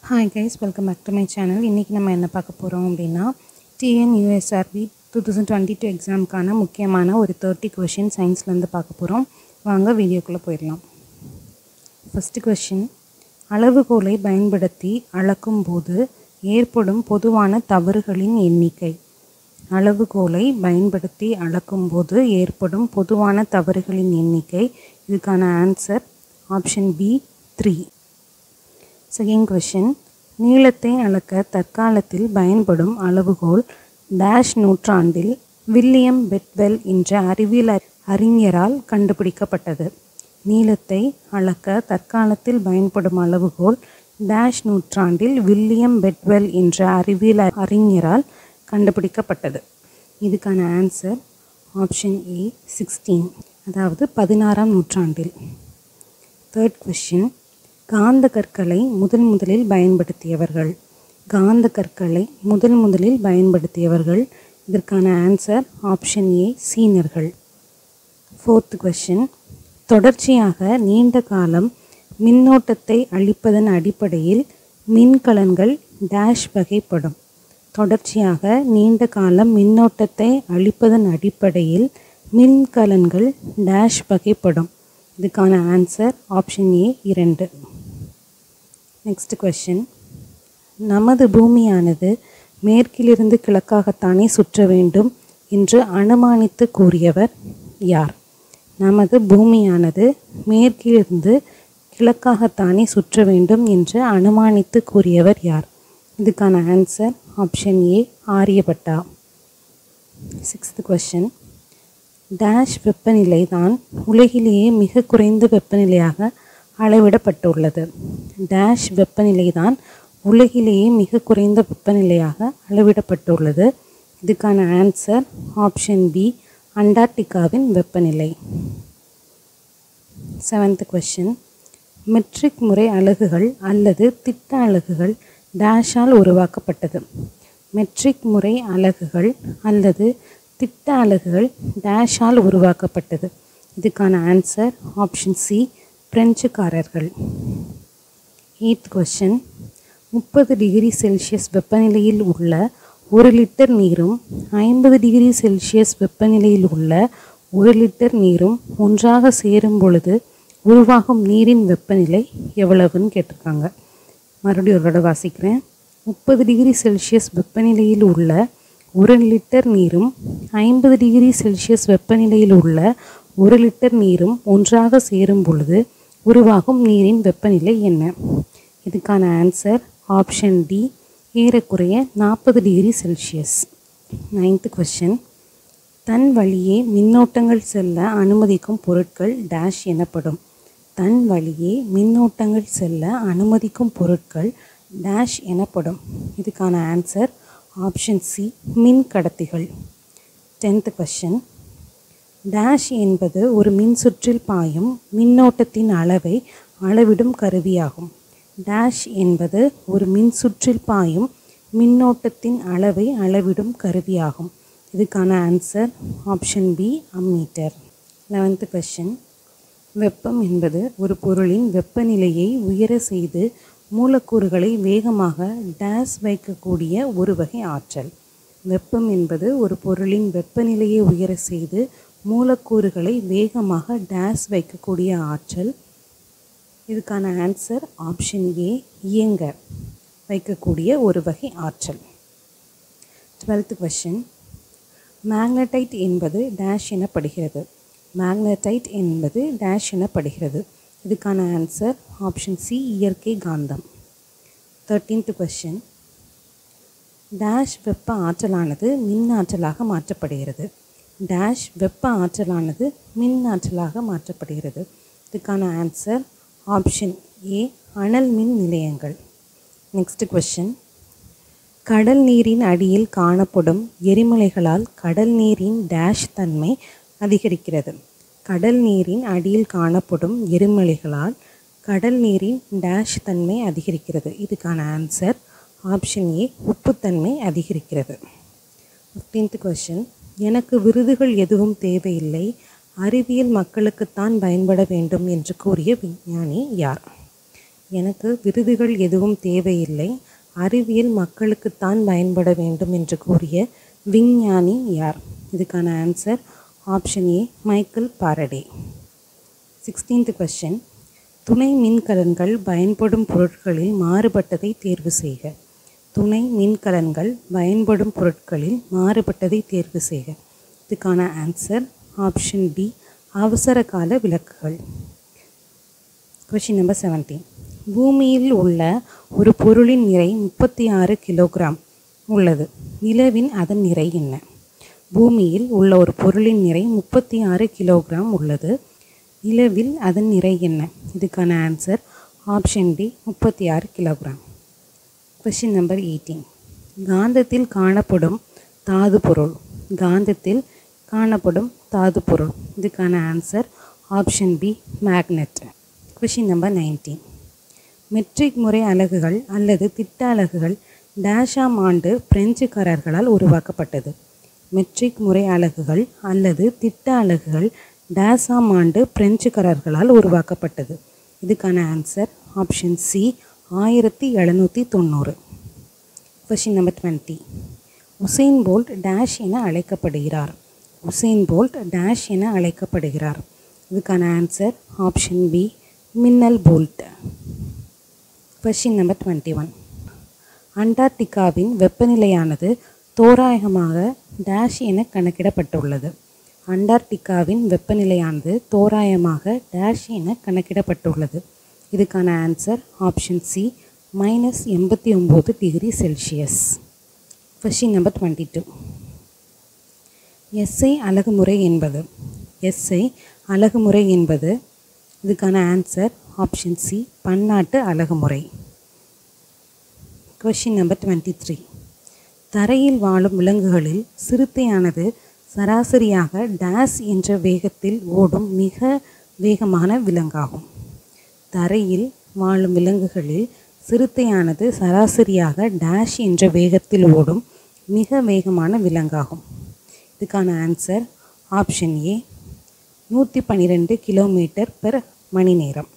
hi guys welcome back to my channel இன்றைக்கி நம்ம என்ன பார்க்க போகிறோம் அப்படின்னா TNUSRB two thousand twenty two எக்ஸாமுக்கான முக்கியமான ஒரு தேர்ட்டி கொஷின் சயின்ஸ்லேருந்து பார்க்க போகிறோம் வாங்க வீடியோக்குள்ளே போயிடலாம் ஃபஸ்ட்டு கொஷின் அளவுகோலை பயன்படுத்தி அளக்கும்போது ஏற்படும் பொதுவான தவறுகளின் எண்ணிக்கை அளவுகோலை பயன்படுத்தி அளக்கும்போது ஏற்படும் பொதுவான தவறுகளின் எண்ணிக்கை இதுக்கான answer option B three second question நீளத்தை அளக்க தற்காலத்தில் பயன்படும் அளவுகோல் டேஷ் நூற்றாண்டில் வில்லியம் பெட்வெல் என்ற அறிவியல் அறி- அறிஞரால் கண்டுபிடிக்கப்பட்டது நீளத்தை அளக்க தற்காலத்தில் பயன்படும் அளவுகோல் டேஷ் நூற்றாண்டில் வில்லியம் பெட்வெல் என்ற அறிவியல் அறி- அறிஞரால் கண்டுபிடிக்கப்பட்டது இதுக்கான ஆன்சர் ஆப்ஷன் ஏ சிக்ஸ்டீன் அதாவது பதினாறாம் நூற்றாண்டில் தேர்ட் கொஷின் காந்த கற்களை முதன் முதலில் பயன்படுத்தியவர்கள் காந்த கற்களை முதல் முதலில் பயன்படுத்தியவர்கள் இதற்கான ஆன்சர் ஆப்ஷன் ஏ சீனர்கள் ஃபோர்த் கொஷின் தொடர்ச்சியாக நீண்ட காலம் மின்னோட்டத்தை அளிப்பதன் அடிப்படையில் மின்கலன்கள் டேஷ் வகைப்படும் தொடர்ச்சியாக நீண்ட காலம் மின்னோட்டத்தை அளிப்பதன் அடிப்படையில் மின்கலன்கள் டேஷ் வகைப்படும் இதுக்கான ஆன்சர் ஆப்ஷன் ஏ இரண்டு நெக்ஸ்ட் கொஷின் நமது பூமியானது மேற்கிலிருந்து கிழக்காகத்தானே சுற்ற வேண்டும் என்று அனுமானித்து கூறியவர் யார் நமது பூமியானது மேற்கிலிருந்து கிழக்காகத்தானே சுற்ற வேண்டும் என்று அனுமானித்து கூறியவர் யார் இதுக்கான answer option A Aryabhata sixth question dash வெப்பநிலை தான் உலகிலேயே மிக குறைந்த வெப்பநிலையாக அளவிடப்பட்டுள்ளது டேஷ் வெப்பநிலை தான் உலகிலேயே மிக குறைந்த வெப்பநிலையாக அளவிடப்பட்டுள்ளது இதுக்கான ஆன்சர் ஆப்ஷன் பி அண்டார்டிகாவின் வெப்பநிலை செவன்த் கொஷின் மெட்ரிக் முறை அலகுகள் அல்லது திட்ட அலகுகள் டேஷால் உருவாக்கப்பட்டது மெட்ரிக் முறை அலகுகள் அல்லது திட்ட அலகுகள் டேஷால் உருவாக்கப்பட்டது இதுக்கான ஆன்சர் ஆப்ஷன் சி பிரெஞ்சுக்காரர்கள் எய்த் கொஷின் முப்பது டிகிரி செல்சியஸ் வெப்பநிலையில் உள்ள ஒரு லிட்டர் நீரும் ஐம்பது டிகிரி செல்சியஸ் வெப்பநிலையில் உள்ள ஒரு லிட்டர் நீரும் ஒன்றாக சேரும் பொழுது உருவாகும் நீரின் வெப்பநிலை எவ்வளவுன்னு கேட்டிருக்காங்க மறுபடியும் ஒரு தடவை வாசிக்கிறேன் முப்பது டிகிரி செல்சியஸ் வெப்பநிலையில் உள்ள ஒரு லிட்டர் நீரும் ஐம்பது டிகிரி செல்சியஸ் வெப்பநிலையில் உள்ள ஒரு லிட்டர் நீரும் ஒன்றாக சேரும் பொழுது உருவாகும் நீரின் வெப்பநிலை என்ன இதுக்கான ஆன்சர் ஆப்ஷன் டி ஏறக்குறைய நாற்பது டிகிரி செல்சியஸ் நைன்த்து கொஷின் தன் வழியே மின்னோட்டங்கள் செல்ல அனுமதிக்கும் பொருட்கள் டேஷ் எனப்படும் தன் வழியே மின்னோட்டங்கள் செல்ல அனுமதிக்கும் பொருட்கள் டேஷ் எனப்படும் இதுக்கான ஆன்சர் ஆப்ஷன் சி மின் கடத்திகள் டென்த் கொஷின் டேஷ் என்பது ஒரு மின்சுற்றில் பாயும் மின்னோட்டத்தின் அளவை அளவிடும் கருவியாகும் டேஷ் என்பது ஒரு மின்சுற்றில் பாயும் மின்னோட்டத்தின் அளவை அளவிடும் கருவியாகும் இதுக்கான answer option B ammeter eleventh question வெப்பம் என்பது ஒரு பொருளின் வெப்பநிலையை உயர செய்து மூலக்கூறுகளை வேகமாக டேஸ் வைக்கக்கூடிய ஒரு வகை ஆற்றல் வெப்பம் என்பது ஒரு பொருளின் வெப்பநிலையை உயர செய்து மூலக்கூறுகளை வேகமாக டேஸ் வைக்கக்கூடிய ஆற்றல் இதுக்கான ஆன்சர் ஆப்ஷன் ஏ இயங்க வைக்கக்கூடிய ஒரு வகை ஆற்றல் டுவெல்த் கொஷின் மேக்னடைட் என்பது டேஷ் எனப்படுகிறது மேக்னடைட் என்பது டேஷ் எனப்படுகிறது இதுக்கான ஆன்சர் ஆப்ஷன் சி இயற்கை காந்தம் தேர்ட்டீன்த் கொஷின் டேஷ் வெப்ப ஆற்றலானது மின் ஆற்றலாக மாற்றப்படுகிறது டேஷ் வெப்ப ஆற்றலானது மின் ஆற்றலாக மாற்றப்படுகிறது இதுக்கான ஆன்சர் ஆப்ஷன் ஏ அனல் மின் நிலையங்கள் நெக்ஸ்ட் கொஷின் கடல் நீரின் அடியில் காணப்படும் எரிமலைகளால் கடல் நீரின் டேஷ் தன்மை அதிகரிக்கிறது கடல் நீரின் அடியில் காணப்படும் எரிமலைகளால் கடல் நீரின் டேஷ் தன்மை அதிகரிக்கிறது இதுக்கான ஆன்சர் ஆப்ஷன் ஏ உப்புத்தன்மை அதிகரிக்கிறது ஃபிஃப்டீன்த் கொஷின் எனக்கு விருதுகள் எதுவும் தேவையில்லை அறிவியல் மக்களுக்குத்தான் பயன்பட வேண்டும் என்று கூறிய விஞ்ஞானி யார் எனக்கு விருதுகள் எதுவும் தேவையில்லை அறிவியல் மக்களுக்குத்தான் பயன்பட வேண்டும் என்று கூறிய விஞ்ஞானி யார் இதுக்கான answer option A Michael Faraday sixteenth question துணை மின்கலன்கள் பயன்படும் பொருட்களில் மாறுபட்டதை தேர்வு செய்க துணை மின்கலன்கள் பயன்படும் பொருட்களில் மாறுபட்டதை தேர்வு செய்க இதுக்கான ஆன்சர் ஆப்ஷன் டி அவசர கால விளக்குகள் கொஷின் நம்பர் செவன்டீன் பூமியில் உள்ள ஒரு பொருளின் நிறை முப்பத்தி ஆறு கிலோகிராம் உள்ளது நிலவின் அதன் நிறை என்ன பூமியில் உள்ள ஒரு பொருளின் நிறை முப்பத்தி ஆறு கிலோகிராம் உள்ளது நிலவில் அதன் நிறை என்ன இதுக்கான ஆன்சர் ஆப்ஷன் டி முப்பத்தி ஆறு கிலோகிராம் கொஷின் நம்பர் எயிட்டீன் காந்தத்தில் காணப்படும் தாது பொருள் காந்தத்தில் காணப்படும் தாது பொருள் இதுக்கான answer option B magnet question number nineteen metric முறை அலகுகள் அல்லது திட்ட அலகுகள் டேஷாம் ஆண்டு பிரெஞ்சுக்காரர்களால் உருவாக்கப்பட்டது மெட்ரிக் முறை அலகுகள் அல்லது திட்ட அலகுகள் டேஸாம் ஆண்டு பிரெஞ்சுக்காரர்களால் உருவாக்கப்பட்டது இதுக்கான ஆன்சர் ஆப்ஷன் சி ஆயிரத்தி எழுநூற்றி தொண்ணூறு question number twenty Usain Bolt dash என அழைக்கப்படுகிறார் உசேன் போல்ட் டேஷ் என அழைக்கப்படுகிறார் இதுக்கான ஆன்சர் ஆப்ஷன் பி மின்னல் bolt question number twenty one அண்டார்டிகாவின் வெப்பநிலையானது தோராயமாக டேஷ் என கணக்கிடப்பட்டுள்ளது அண்டார்டிகாவின் வெப்பநிலையானது தோராயமாக டேஷ் என கணக்கிடப்பட்டுள்ளது இதுக்கான ஆன்சர் ஆப்ஷன் சி மைனஸ் எண்பத்தி ஒம்பது degree Celsius question number twenty two SI அலகுமுறை என்பது எஸ்ஐ அலகுமுறை என்பது இதுக்கான ஆன்சர் ஆப்ஷன் சி பன்னாட்டு அலகுமுறை கொஷின் நம்பர் டுவெண்ட்டி த்ரீ தரையில் வாழும் விலங்குகளில் சிறுத்தையானது சராசரியாக டேஸ் என்ற வேகத்தில் ஓடும் மிக வேகமான விலங்காகும் தரையில் வாழும் விலங்குகளில் சிறுத்தையானது சராசரியாக டேஷ் என்ற வேகத்தில் ஓடும் மிக வேகமான விலங்காகும் இதுக்கான ஆன்சர் ஆப்ஷன் ஏ நூற்றி பன்னிரெண்டு கிலோமீட்டர் பெர் மணி நேரம்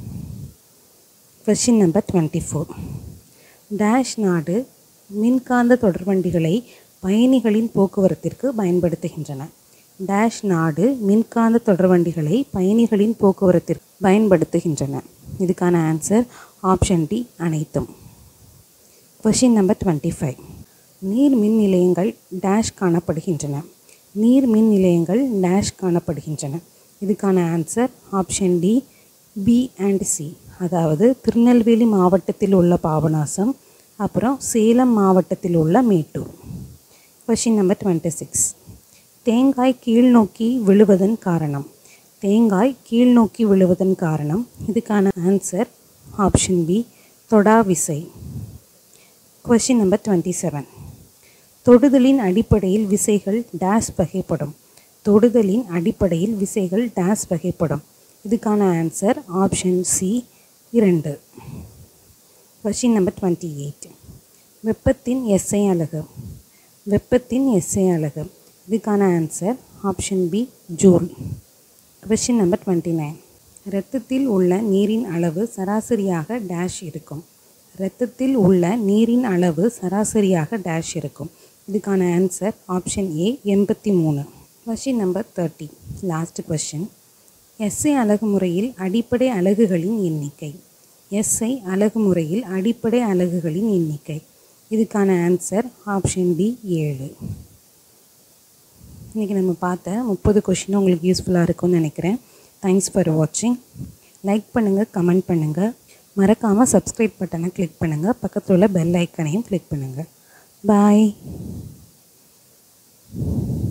question number twenty four dash நாடு மின்காந்த தொடர்வண்டிகளை பயணிகளின் போக்குவரத்திற்கு பயன்படுத்துகின்றன டேஷ் நாடு மின்காந்த தொடர்வண்டிகளை பயணிகளின் போக்குவரத்திற்கு பயன்படுத்துகின்றன இதுக்கான ஆன்சர் ஆப்ஷன் டி அனைத்தும் கொஷின் நம்பர் டுவெண்ட்டி ஃபைவ் நீர் மின் நிலையங்கள் டேஷ் காணப்படுகின்றன நீர் மின் நிலையங்கள் டேஷ் காணப்படுகின்றன இதுக்கான answer option D B and C அதாவது திருநெல்வேலி மாவட்டத்தில் உள்ள பாபநாசம் அப்புறம் சேலம் மாவட்டத்தில் உள்ள Mettur question number twenty six தேங்காய் கீழ்நோக்கி விழுவதன் காரணம் தேங்காய் கீழ்நோக்கி விழுவதன் காரணம் இதுக்கான ஆன்சர் ஆப்ஷன் பி தொடா விசை கொஷின் நம்பர் டுவெண்ட்டி செவன் தொடுதலின் அடிப்படையில் விசைகள் டேஷ் வகைப்படும் தொடுதலின் அடிப்படையில் விசைகள் டேஷ் வகைப்படும் இதுக்கான ஆன்சர் ஆப்ஷன் சி இரண்டு கொஷின் நம்பர் டுவெண்ட்டி எயிட் வெப்பத்தின் எஸ்ஐ அலகு வெப்பத்தின் எஸ்ஐ அலகு இதுக்கான answer option B joule question number twenty nine இரத்தத்தில் உள்ள நீரின் அளவு சராசரியாக டேஷ் இருக்கும் இரத்தத்தில் உள்ள நீரின் அளவு சராசரியாக டேஷ் இருக்கும் இதுக்கான ஆன்சர் ஆப்ஷன் ஏ எண்பத்தி மூணு question number thirty last question SI அலகுமுறையில் அடிப்படை அலகுகளின் எண்ணிக்கை எஸ்ஐ அலகுமுறையில் அடிப்படை அலகுகளின் எண்ணிக்கை இதுக்கான ஆன்சர் ஆப்ஷன் டி ஏழு இன்றைக்கி நம்ம பார்த்த முப்பது கொஷினும் உங்களுக்கு யூஸ்ஃபுல்லாக இருக்கும்னு நினைக்கிறேன் தேங்க்ஸ் ஃபார் வாட்சிங் லைக் பண்ணுங்கள் கமெண்ட் பண்ணுங்கள் மறக்காமல் சப்ஸ்கிரைப் பட்டனை கிளிக் பண்ணுங்கள் பக்கத்தில் உள்ள பெல் ஐக்கனையும் கிளிக் பண்ணுங்கள் பாய்